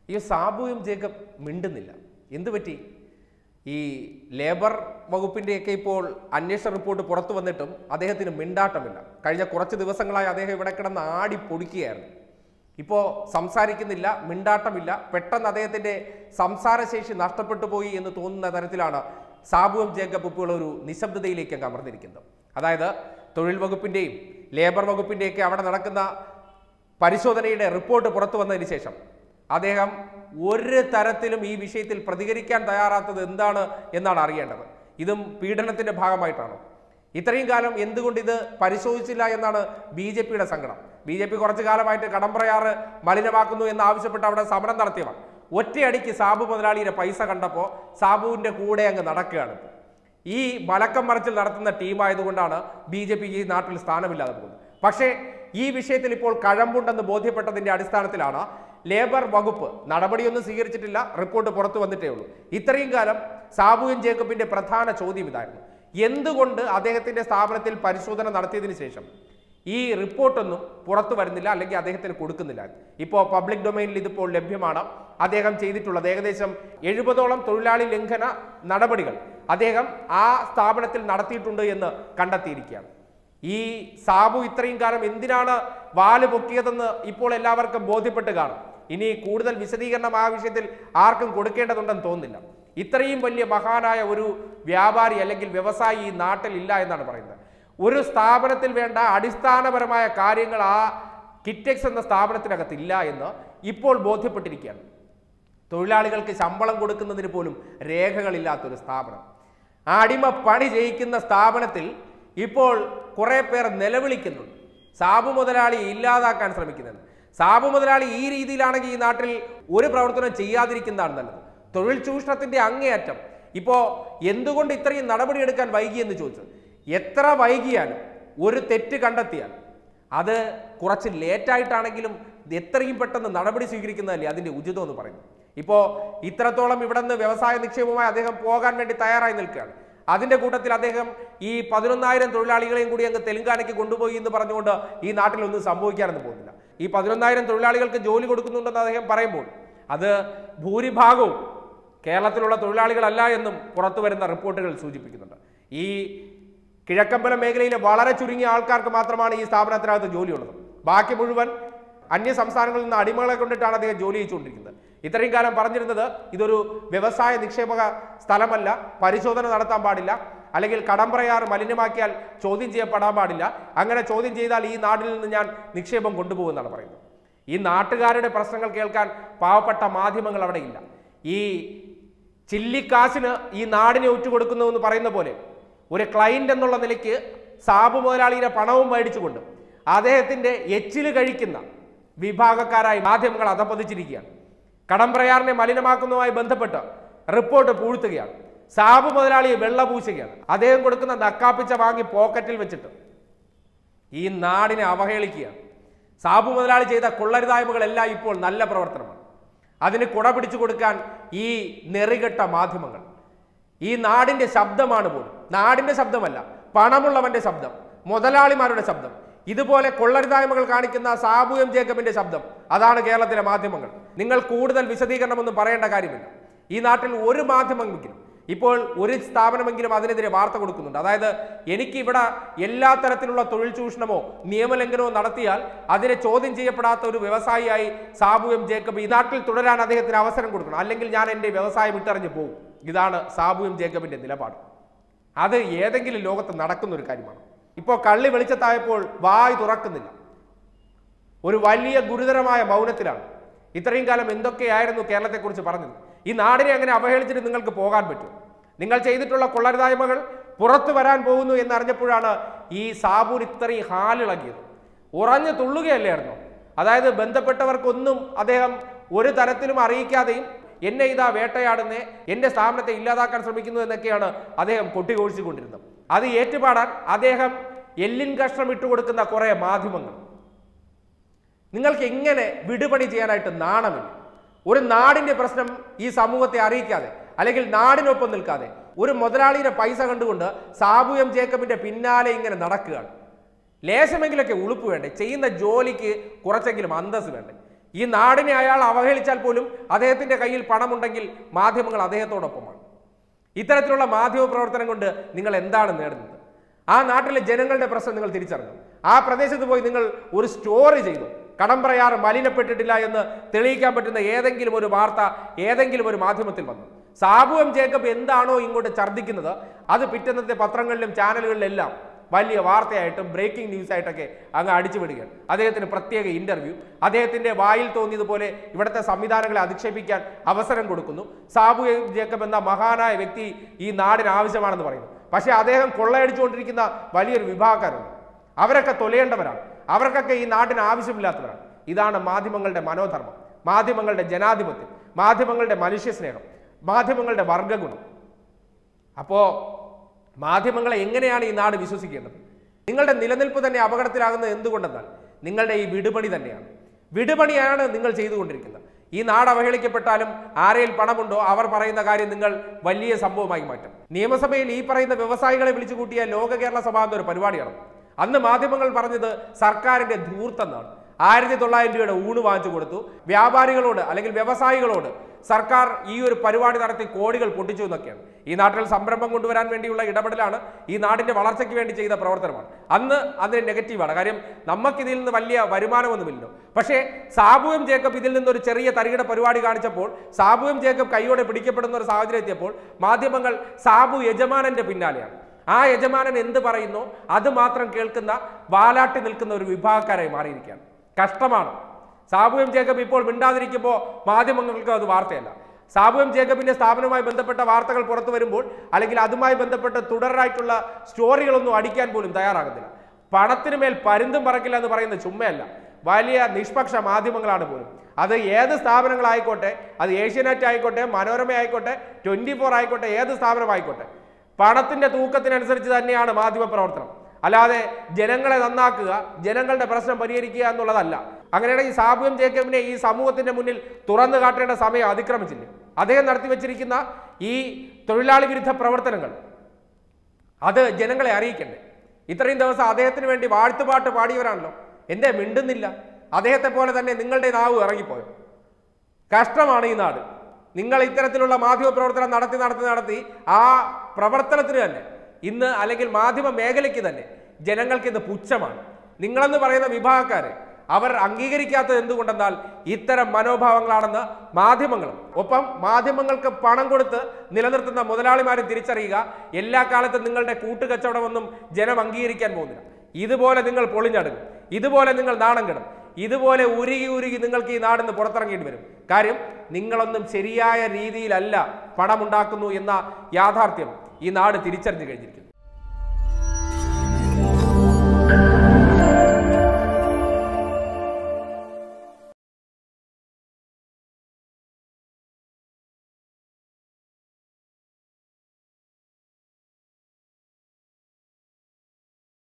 ഈ സാബുവും ജേക്കബ് മിണ്ടുന്നില്ല എന്തു പറ്റി ഈ ലേബർ വകുപ്പിൻ്റെയൊക്കെ ഇപ്പോൾ അന്വേഷണ റിപ്പോർട്ട് പുറത്തു വന്നിട്ടും അദ്ദേഹത്തിന് മിണ്ടാട്ടമില്ല കഴിഞ്ഞ കുറച്ച് ദിവസങ്ങളായി അദ്ദേഹം ഇവിടെ കിടന്ന് ആടി പൊടിക്കുകയായിരുന്നു ഇപ്പോൾ സംസാരിക്കുന്നില്ല മിണ്ടാട്ടമില്ല പെട്ടെന്ന് അദ്ദേഹത്തിൻ്റെ സംസാരശേഷി നഷ്ടപ്പെട്ടു പോയി എന്ന് തോന്നുന്ന തരത്തിലാണ് സാബുവും ജേക്കബ് ഇപ്പോൾ ഒരു നിശബ്ദതയിലേക്ക് അങ്ങ് അമർന്നിരിക്കുന്നത് അതായത് തൊഴിൽ വകുപ്പിൻ്റെയും ലേബർ വകുപ്പിൻ്റെയൊക്കെ അവിടെ നടക്കുന്ന പരിശോധനയുടെ റിപ്പോർട്ട് പുറത്തു വന്നതിന് ശേഷം അദ്ദേഹം ഒരു തരത്തിലും ഈ വിഷയത്തിൽ പ്രതികരിക്കാൻ തയ്യാറാത്തത് എന്താണ് എന്നാണ് അറിയേണ്ടത് ഇതും പീഡനത്തിന്റെ ഭാഗമായിട്ടാണോ ഇത്രയും കാലം എന്തുകൊണ്ട് ഇത് പരിശോധിച്ചില്ല എന്നാണ് ബി ജെ പിയുടെ സങ്കടം ബി ജെ പി കുറച്ചു കാലമായിട്ട് കടമ്പ്രയാറ് മലിനമാക്കുന്നു എന്ന് ആവശ്യപ്പെട്ട് അവിടെ സമരം നടത്തിയവർ ഒറ്റയടിക്ക് സാബു മുതലാളിയുടെ പൈസ കണ്ടപ്പോൾ സാബുവിന്റെ കൂടെ അങ്ങ് നടക്കുകയാണ് ഇപ്പോൾ. ഈ മലക്കം മറിച്ചിൽ നടത്തുന്ന ടീമായതുകൊണ്ടാണ് ബി ജെ പിക്ക് ഈ നാട്ടിൽ സ്ഥാനമില്ലാതെ പോകുന്നത് പക്ഷേ ഈ വിഷയത്തിൽ ഇപ്പോൾ കഴമ്പുണ്ടെന്ന് ബോധ്യപ്പെട്ടതിന്റെ അടിസ്ഥാനത്തിലാണ് ലേബർ വകുപ്പ് നടപടിയൊന്നും സ്വീകരിച്ചിട്ടില്ല റിപ്പോർട്ട് പുറത്തു വന്നിട്ടേ ഉള്ളൂ ഇത്രയും കാലം സാബുവിൻ ജേക്കബിന്റെ പ്രധാന ചോദ്യം ഇതായിരുന്നു എന്തുകൊണ്ട് അദ്ദേഹത്തിന്റെ സ്ഥാപനത്തിൽ പരിശോധന നടത്തിയതിനു ശേഷം ഈ റിപ്പോർട്ടൊന്നും പുറത്തു വരുന്നില്ല അല്ലെങ്കിൽ അദ്ദേഹത്തിന് കൊടുക്കുന്നില്ല ഇപ്പോൾ പബ്ലിക് ഡൊമൈനിൽ ഇതിപ്പോൾ ലഭ്യമാണ് അദ്ദേഹം ചെയ്തിട്ടുള്ളത് ഏകദേശം എഴുപതോളം തൊഴിലാളി ലംഘന നടപടികൾ അദ്ദേഹം ആ സ്ഥാപനത്തിൽ നടത്തിയിട്ടുണ്ട് എന്ന് കണ്ടെത്തിയിരിക്കുകയാണ് ഈ സാബു ഇത്രയും കാലം എന്തിനാണ് വാല് പൊക്കിയതെന്ന് ഇപ്പോൾ എല്ലാവർക്കും ബോധ്യപ്പെട്ട് കാണും ഇനി കൂടുതൽ വിശദീകരണം ആ വിഷയത്തിൽ ആർക്കും കൊടുക്കേണ്ടതുണ്ടെന്ന് തോന്നുന്നില്ല ഇത്രയും വലിയ മഹാനായ ഒരു വ്യാപാരി അല്ലെങ്കിൽ വ്യവസായി ഈ നാട്ടിൽ ഇല്ല എന്നാണ് പറയുന്നത് ഒരു സ്ഥാപനത്തിൽ വേണ്ട അടിസ്ഥാനപരമായ കാര്യങ്ങൾ ആ കിറ്റെക്സ് എന്ന സ്ഥാപനത്തിനകത്ത് ഇല്ല എന്ന് ഇപ്പോൾ ബോധ്യപ്പെട്ടിരിക്കുകയാണ് തൊഴിലാളികൾക്ക് ശമ്പളം കൊടുക്കുന്നതിന് പോലും രേഖകളില്ലാത്തൊരു സ്ഥാപനം ആ അടിമ പണി ചെയ്യിക്കുന്ന സ്ഥാപനത്തിൽ ഇപ്പോൾ കുറെ പേർ നിലവിളിക്കുന്നുണ്ട് സാബു മുതലാളി ഇല്ലാതാക്കാൻ ശ്രമിക്കുന്നുണ്ട് സാബു മുതലാളി ഈ രീതിയിലാണെങ്കിൽ ഈ നാട്ടിൽ ഒരു പ്രവർത്തനം ചെയ്യാതിരിക്കുന്നതാണ് നല്ലത് തൊഴിൽ ചൂഷണത്തിന്റെ അങ്ങേയറ്റം ഇപ്പോ എന്തുകൊണ്ട് ഇത്രയും നടപടിയെടുക്കാൻ വൈകിയെന്ന് ചോദിച്ചത് എത്ര വൈകിയാലും ഒരു തെറ്റ് കണ്ടെത്തിയാൽ അത് കുറച്ച് ലേറ്റായിട്ടാണെങ്കിലും എത്രയും പെട്ടെന്ന് നടപടി സ്വീകരിക്കുന്നതല്ലേ അതിന്റെ ഉചിതം എന്ന് പറയുന്നത് ഇപ്പോൾ ഇത്രത്തോളം ഇവിടെ നിന്ന് വ്യവസായ നിക്ഷേപവുമായി അദ്ദേഹം പോകാൻ വേണ്ടി തയ്യാറായി നിൽക്കുകയാണ് അതിന്റെ കൂട്ടത്തിൽ അദ്ദേഹം ഈ പതിനൊന്നായിരം തൊഴിലാളികളെയും കൂടി അങ്ങ് തെലങ്കാനയ്ക്ക് കൊണ്ടുപോയി എന്ന് പറഞ്ഞുകൊണ്ട് ഈ നാട്ടിലൊന്നും സംഭവിക്കാനൊന്നും പോകുന്നില്ല ഈ പതിനൊന്നായിരം തൊഴിലാളികൾക്ക് ജോലി കൊടുക്കുന്നുണ്ടെന്ന് അദ്ദേഹം പറയുമ്പോൾ അത് ഭൂരിഭാഗവും കേരളത്തിലുള്ള തൊഴിലാളികളല്ല എന്നും പുറത്തു വരുന്ന റിപ്പോർട്ടുകൾ സൂചിപ്പിക്കുന്നുണ്ട് ഈ കിഴക്കമ്പലം മേഖലയിലെ വളരെ ചുരുങ്ങിയ ആൾക്കാർക്ക് മാത്രമാണ് ഈ സ്ഥാപനത്തിനകത്ത് ജോലിയുള്ളത് ബാക്കി മുഴുവൻ അന്യ സംസ്ഥാനങ്ങളിൽ നിന്ന് അടിമകളെ കൊണ്ടിട്ടാണ് അദ്ദേഹം ജോലി ചെയ്തുകൊണ്ടിരിക്കുന്നത് ഇത്രയും കാലം പറഞ്ഞിരുന്നത് ഇതൊരു വ്യവസായ നിക്ഷേപക സ്ഥലമല്ല പരിശോധന നടത്താൻ പാടില്ല അല്ലെങ്കിൽ കടമ്പ്രയാർ മലിനമാക്കിയാൽ ചോദ്യം ചെയ്യപ്പെടാൻ പാടില്ല അങ്ങനെ ചോദ്യം ചെയ്താൽ ഈ നാട്ടിൽ നിന്ന് ഞാൻ നിക്ഷേപം കൊണ്ടുപോകുമെന്നാണ് പറയുന്നത് ഈ നാട്ടുകാരുടെ പ്രശ്നങ്ങൾ കേൾക്കാൻ പാവപ്പെട്ട മാധ്യമങ്ങൾ അവിടെ ഇല്ല ഈ ചില്ലിക്കാശിന് ഈ നാടിനെ ഒറ്റുകൊടുക്കുന്നു എന്ന് പറയുന്ന പോലെ ഒരു ക്ലയന്റ് എന്നുള്ള നിലയ്ക്ക് സാബു മുതലാളിയുടെ പണവും മേടിച്ചുകൊണ്ട് അദ്ദേഹത്തിന്റെ എച്ചില് കഴിക്കുന്ന വിഭാഗക്കാരായി മാധ്യമങ്ങൾ അധപ്പതിച്ചിരിക്കുകയാണ് കടമ്പ്രയാറിനെ മലിനമാക്കുന്നതുമായി ബന്ധപ്പെട്ട് റിപ്പോർട്ട് പൂഴ്ത്തുകയാണ് സാബു മുതലാളിയെ വെള്ളപൂശുകയാണ് അദ്ദേഹം കൊടുക്കുന്ന നക്കാപ്പിച്ച വാങ്ങി പോക്കറ്റിൽ വെച്ചിട്ട് ഈ നാടിനെ അവഹേളിക്കുകയാണ് സാബു മുതലാളി ചെയ്ത കൊള്ളരുതായ്മകളെല്ലാം ഇപ്പോൾ നല്ല പ്രവർത്തനമാണ് അതിന് കുട പിടിച്ചു കൊടുക്കാൻ ഈ നെറികെട്ട മാധ്യമങ്ങൾ ഈ നാടിന്റെ ശബ്ദമാണ് പോലും നാടിന്റെ ശബ്ദമല്ല പണമുള്ളവന്റെ ശബ്ദം മുതലാളിമാരുടെ ശബ്ദം ഇതുപോലെ കൊള്ളരുതായ്മകൾ കാണിക്കുന്ന സാബു എം ജേക്കബിന്റെ ശബ്ദം അതാണ് കേരളത്തിലെ മാധ്യമങ്ങൾ നിങ്ങൾ കൂടുതൽ വിശദീകരണമൊന്നും പറയേണ്ട കാര്യമില്ല ഈ നാട്ടിൽ ഒരു മാധ്യമമെങ്കിലും ഇപ്പോൾ ഒരു സ്ഥാപനമെങ്കിലും അതിനെതിരെ വാർത്ത കൊടുക്കുന്നുണ്ട് അതായത് എനിക്ക് ഇവിടെ എല്ലാ തരത്തിലുള്ള തൊഴിൽ ചൂഷണമോ നിയമലംഘനമോ നടത്തിയാൽ അതിനെ ചോദ്യം ചെയ്യപ്പെടാത്ത ഒരു വ്യവസായിയായി സാബു എം ജേക്കബ് ഈ നാട്ടിൽ തുടരാൻ അദ്ദേഹത്തിന് അവസരം കൊടുക്കണം അല്ലെങ്കിൽ ഞാൻ എൻ്റെ വ്യവസായം വിട്ടെറിഞ്ഞ് പോകും ഇതാണ് സാബു എം ജേക്കബിന്റെ നിലപാട് അത് ഏതെങ്കിലും ലോകത്ത് നടക്കുന്ന ഒരു കാര്യമാണ് ഇപ്പോൾ കള്ളി വെളിച്ചത്തായപ്പോൾ വായ് തുറക്കുന്നില്ല ഒരു വലിയ ഗുരുതരമായ മൗനത്തിലാണ് ഇത്രയും കാലം എന്തൊക്കെയായിരുന്നു കേരളത്തെക്കുറിച്ച് പറഞ്ഞത് ഈ നാടിനെ അങ്ങനെ അവഹേളിച്ചിട്ട് നിങ്ങൾക്ക് പോകാൻ പറ്റും നിങ്ങൾ ചെയ്തിട്ടുള്ള കൊള്ളരുതായ്മകൾ പുറത്തു വരാൻ പോകുന്നു എന്നറിഞ്ഞപ്പോഴാണ് ഈ സാബൂർ ഇത്രയും ഹാലിളകിയത് ഉറഞ്ഞു തുള്ളുകയല്ലായിരുന്നു അതായത് ബന്ധപ്പെട്ടവർക്കൊന്നും അദ്ദേഹം ഒരു തരത്തിലും അറിയിക്കാതെയും എന്നെ ഇതാ വേട്ടയാടുന്നേ എന്റെ സ്ഥാപനത്തെ ഇല്ലാതാക്കാൻ ശ്രമിക്കുന്നു എന്നൊക്കെയാണ് അദ്ദേഹം കൊട്ടിഘോഷിച്ചുകൊണ്ടിരുന്നത് അത് ഏറ്റുപാടാൻ അദ്ദേഹം എല്ലിൻ കഷ്ണം ഇട്ടുകൊടുക്കുന്ന കുറെ മാധ്യമങ്ങൾ നിങ്ങൾക്ക് എങ്ങനെ വിടുപണി ചെയ്യാനായിട്ട് നാണമില്ല ഒരു നാടിന്റെ പ്രശ്നം ഈ സമൂഹത്തെ അറിയിക്കാതെ അല്ലെങ്കിൽ നാടിനൊപ്പം നിൽക്കാതെ ഒരു മുതലാളിയുടെ പൈസ കണ്ടുകൊണ്ട് സാബു എം ജേക്കബിന്റെ പിന്നാലെ ഇങ്ങനെ നടക്കുകയാണ് ലേശമെങ്കിലൊക്കെ ഉളുപ്പ് വേണ്ടേ ചെയ്യുന്ന ജോലിക്ക് കുറച്ചെങ്കിലും അന്തസ് വേണ്ടേ ഈ നാടിനെ അയാൾ അവഹേളിച്ചാൽ പോലും അദ്ദേഹത്തിന്റെ കയ്യിൽ പണമുണ്ടെങ്കിൽ മാധ്യമങ്ങൾ അദ്ദേഹത്തോടൊപ്പമാണ് ഇത്തരത്തിലുള്ള മാധ്യമ പ്രവർത്തനം കൊണ്ട് നിങ്ങൾ എന്താണ് നേടുന്നത് ആ നാട്ടിലെ ജനങ്ങളുടെ പ്രശ്നം നിങ്ങൾ തിരിച്ചറിഞ്ഞു ആ പ്രദേശത്ത് പോയി നിങ്ങൾ ഒരു സ്റ്റോറി ചെയ്തു കടമ്പ്രയാർ മലിനപ്പെട്ടിട്ടില്ല എന്ന് തെളിയിക്കാൻ പറ്റുന്ന ഏതെങ്കിലും ഒരു വാർത്ത ഏതെങ്കിലും ഒരു മാധ്യമത്തിൽ വന്നു സാബു എം ജേക്കബ് എന്താണോ ഇങ്ങോട്ട് ഛർദ്ദിക്കുന്നത് അത് പിറ്റന്നത്തെ പത്രങ്ങളിലും ചാനലുകളിലെല്ലാം വലിയ വാർത്തയായിട്ടും ബ്രേക്കിംഗ് ന്യൂസ് ആയിട്ടൊക്കെ അങ്ങ് അടിച്ചു വിടുകയാണ് അദ്ദേഹത്തിന് പ്രത്യേക ഇന്റർവ്യൂ അദ്ദേഹത്തിന്റെ വായിൽ തോന്നിയതുപോലെ ഇവിടുത്തെ സംവിധാനങ്ങളെ അധിക്ഷേപിക്കാൻ അവസരം കൊടുക്കുന്നു സാബു എം ജേക്കബ് എന്ന മഹാനായ വ്യക്തി ഈ നാടിന് ആവശ്യമാണെന്ന് പറയുന്നു പക്ഷേ അദ്ദേഹം കൊള്ളയടിച്ചുകൊണ്ടിരിക്കുന്ന വലിയൊരു വിഭാഗക്കാരുണ്ട് അവരൊക്കെ തൊലയേണ്ടവരാണ് അവർക്കൊക്കെ ഈ നാടിന് ആവശ്യമില്ലാത്തവരാണ് ഇതാണ് മാധ്യമങ്ങളുടെ മനോധർമ്മം മാധ്യമങ്ങളുടെ ജനാധിപത്യം മാധ്യമങ്ങളുടെ മനുഷ്യസ്നേഹം മാധ്യമങ്ങളുടെ വർഗഗുണം അപ്പോ മാധ്യമങ്ങളെ എങ്ങനെയാണ് ഈ നാട് വിശ്വസിക്കേണ്ടത് നിങ്ങളുടെ നിലനിൽപ്പ് തന്നെ അപകടത്തിലാകുന്നത് എന്തുകൊണ്ടെന്നാൽ നിങ്ങളുടെ ഈ വിടുപണി തന്നെയാണ് വിടുപണിയാണ് നിങ്ങൾ ചെയ്തുകൊണ്ടിരിക്കുന്നത് ഈ നാട് അവഹേളിക്കപ്പെട്ടാലും ആരെയിൽ പണമുണ്ടോ അവർ പറയുന്ന കാര്യം നിങ്ങൾ വലിയ സംഭവമായി മാറ്റും നിയമസഭയിൽ ഈ പറയുന്ന വ്യവസായികളെ വിളിച്ചു കൂട്ടിയ ലോക കേരള സഭ എന്നൊരു പരിപാടിയാണ് അന്ന് മാധ്യമങ്ങൾ പറഞ്ഞത് സർക്കാരിന്റെ ധൂർത്തെന്നാണ് ആയിരത്തി തൊള്ളായിരം രൂപയുടെ ഊണ് വാങ്ങിച്ചു കൊടുത്തു വ്യാപാരികളോട് അല്ലെങ്കിൽ വ്യവസായികളോട് സർക്കാർ ഈ ഒരു പരിപാടി നടത്തി കോടികൾ പൊട്ടിച്ചു എന്നൊക്കെയാണ് ഈ നാട്ടിൽ സംരംഭം കൊണ്ടുവരാൻ വേണ്ടിയുള്ള ഇടപെടലാണ് ഈ നാടിന്റെ വളർച്ചയ്ക്ക് വേണ്ടി ചെയ്ത പ്രവർത്തനമാണ് അന്ന് അതിന് നെഗറ്റീവാണ് കാര്യം നമുക്ക് ഇതിൽ നിന്ന് വലിയ വരുമാനമൊന്നുമില്ലല്ലോ പക്ഷേ സാബു എം ജേക്കബ് ഇതിൽ നിന്ന് ഒരു ചെറിയ തരികിട പരിപാടി കാണിച്ചപ്പോൾ സാബു എം ജേക്കബ് കൈയോടെ പിടിക്കപ്പെടുന്ന ഒരു സാഹചര്യം എത്തിയപ്പോൾ മാധ്യമങ്ങൾ സാബു യജമാനന്റെ പിന്നാലെയാണ് ആ യജമാനൻ എന്ത് പറയുന്നോ അത് മാത്രം കേൾക്കുന്ന വാലാട്ടി നിൽക്കുന്ന ഒരു വിഭാഗക്കാരായി മാറിയിരിക്കുകയാണ് കഷ്ടമാണ് സാബു എം ജേക്കബ് ഇപ്പോൾ മിണ്ടാതിരിക്കുമ്പോൾ മാധ്യമങ്ങൾക്ക് അത് വാർത്തയല്ല സാബു എം ജേക്കബിന്റെ സ്ഥാപനവുമായി ബന്ധപ്പെട്ട വാർത്തകൾ പുറത്തു വരുമ്പോൾ അല്ലെങ്കിൽ അതുമായി ബന്ധപ്പെട്ട് തുടരായിട്ടുള്ള സ്റ്റോറികളൊന്നും അടിക്കാൻ പോലും തയ്യാറാകുന്നില്ല പണത്തിന് മേൽ പരുന്തും പറക്കില്ല എന്ന് പറയുന്നത് ചുമ്മയല്ല വലിയ നിഷ്പക്ഷ മാധ്യമങ്ങളാണ് പോലും അത് ഏത് സ്ഥാപനങ്ങളായിക്കോട്ടെ അത് ഏഷ്യാനെറ്റ് ആയിക്കോട്ടെ മനോരമ ആയിക്കോട്ടെ ട്വന്റി ഫോർ ആയിക്കോട്ടെ ഏത് സ്ഥാപനമായിക്കോട്ടെ പണത്തിന്റെ തൂക്കത്തിനനുസരിച്ച് തന്നെയാണ് മാധ്യമ പ്രവർത്തനം അല്ലാതെ ജനങ്ങളെ നന്നാക്കുക ജനങ്ങളുടെ പ്രശ്നം പരിഹരിക്കുക എന്നുള്ളതല്ല അങ്ങനെയാണെങ്കിൽ സാബു എം ജേക്കബിനെ ഈ സമൂഹത്തിന്റെ മുന്നിൽ തുറന്നു കാട്ടേണ്ട സമയം അതിക്രമിച്ചില്ലേ അദ്ദേഹം നടത്തി വെച്ചിരിക്കുന്ന ഈ തൊഴിലാളി വിരുദ്ധ പ്രവർത്തനങ്ങൾ അത് ജനങ്ങളെ അറിയിക്കണ്ടേ ഇത്രയും ദിവസം അദ്ദേഹത്തിന് വേണ്ടി വാഴ്ത്തുപാട്ട് പാടിയവരാണല്ലോ എന്തേ മിണ്ടുന്നില്ല അദ്ദേഹത്തെ പോലെ തന്നെ നിങ്ങളുടെ നാവ് ഇറങ്ങിപ്പോയോ കഷ്ടമാണ് ഈ നാട് നിങ്ങൾ ഇത്തരത്തിലുള്ള മാധ്യമ പ്രവർത്തനം നടത്തി നടത്തി നടത്തി ആ പ്രവർത്തനത്തിന് തന്നെ ഇന്ന് അല്ലെങ്കിൽ മാധ്യമ മേഖലയ്ക്ക് തന്നെ ജനങ്ങൾക്ക് ഇന്ന് പുച്ഛമാണ് നിങ്ങളെന്ന് പറയുന്ന വിഭാഗക്കാരെ അവർ അംഗീകരിക്കാത്തത് എന്തുകൊണ്ടെന്നാൽ ഇത്തരം മനോഭാവങ്ങളാണെന്ന് മാധ്യമങ്ങളും ഒപ്പം മാധ്യമങ്ങൾക്ക് പണം കൊടുത്ത് നിലനിർത്തുന്ന മുതലാളിമാരെ തിരിച്ചറിയുക എല്ലാ കാലത്തും നിങ്ങളുടെ കൂട്ടുകച്ചവടമൊന്നും ജനം അംഗീകരിക്കാൻ പോകുന്നില്ല ഇതുപോലെ നിങ്ങൾ പൊളിഞ്ഞടുക്കും ഇതുപോലെ നിങ്ങൾ നാണം കെടും ഇതുപോലെ ഉരുകി ഉരുകി നിങ്ങൾക്ക് ഈ നാടിന്ന് പുറത്തിറങ്ങേണ്ടി വരും കാര്യം നിങ്ങളൊന്നും ശരിയായ രീതിയിലല്ല പണമുണ്ടാക്കുന്നു എന്ന യാഥാർത്ഥ്യം ഈ നാട് തിരിച്ചറിഞ്ഞു കഴിഞ്ഞിരിക്കുന്നു